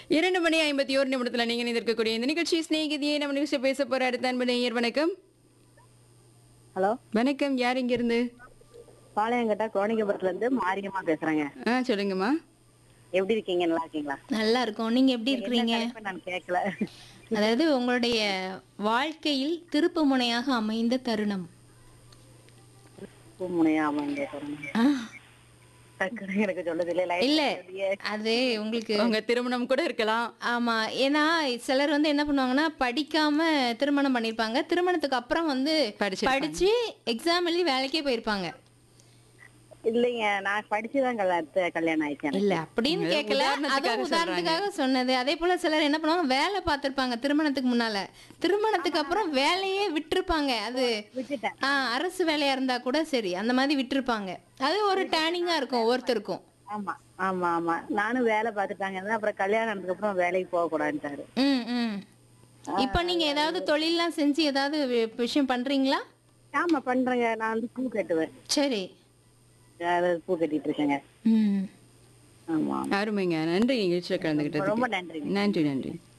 இரண்டு மணி ஐம்பத்தி ஒரு நிமிடத்துல நீங்க இருக்கக்கூடிய இந்த நிகழ்ச்சி சிநேகிதியே நம்ம நிகழ்ச்சி பேச போற அடுத்த அன்பு நேயர் வணக்கம் ஹலோ வணக்கம் யார் இங்க இருந்து பாளையங்கட்டா கோணிகபுரத்துல இருந்து மாரியம்மா பேசுறேங்க ஆ சொல்லுங்கம்மா எப்படி இருக்கீங்க நல்லா இருக்கீங்களா நல்லா இருக்கும் நீங்க எப்படி இருக்கிறீங்க தலைப்பு நான் கேட்கல அதாவது உங்களுடைய வாழ்க்கையில் திருப்பு முனையாக அமைந்த தருணம் பூமுனையா அவங்க கேட்கறேன் ஆ, டக்குனு எனக்கு சொல்லுது இல்ல லைன் இல்ல அது உங்களுக்கு உங்க திருமணம் கூட இருக்கலாம் ஆமா ஏன்னா சிலர் வந்து என்ன பண்ணுவாங்கன்னா படிக்காம திருமணம் பண்ணிருப்பாங்க திருமணத்துக்கு அப்புறம் வந்து படிச்சிருப்பாங்க. படிச்சு எக்ஸாம் எழுதி வேலைக்கே போயிருப்பாங்க இல்லைங்க நான் படிச்சுதான் கல்யாண கல்யாணம் ஆயிடுச்சேன் இல்ல அப்படின்னு அது கேட்கல உதாரணத்துக்காக அதுவும் உதாரணத்துக்காக சொன்னது அதே போல சிலர் என்ன பண்ணுவாங்க வேலை பார்த்திருப்பாங்க திருமணத்துக்கு முன்னால திருமணத்துக்கு அப்புறம் வேலையே விட்டிருப்பாங்க அது விட்டுட்டேன் ஆ அரசு வேலையா இருந்தா கூட சரி அந்த மாதிரி விட்டிருப்பாங்க அது ஒரு டேனிங்கா இருக்கும் ஒவ்வொருத்தருக்கும் ஆமா ஆமா ஆமா நானும் வேலை பார்த்துட்டாங்க அப்புறம் கல்யாணம் ஆனதுக்கு அப்புறம் வேலைக்கு போக கூடாதுட்டாரு ம் ம் இப்போ நீங்க ஏதாவது தொழில்லாம் செஞ்சு ஏதாவது வி- விஷயம் பண்றீங்களா ஆமா பண்றேங்க நான் வந்து பூ கட்டுவேன் சரி அதாவது பூ கட்டிட்டு இருக்கேங்க ம் ஆமா அருமைங்க நன்றி நிகழ்ச்சியில் கலந்துகிட்டது ரொம்ப நன்றிங்க நன்றி நன்றி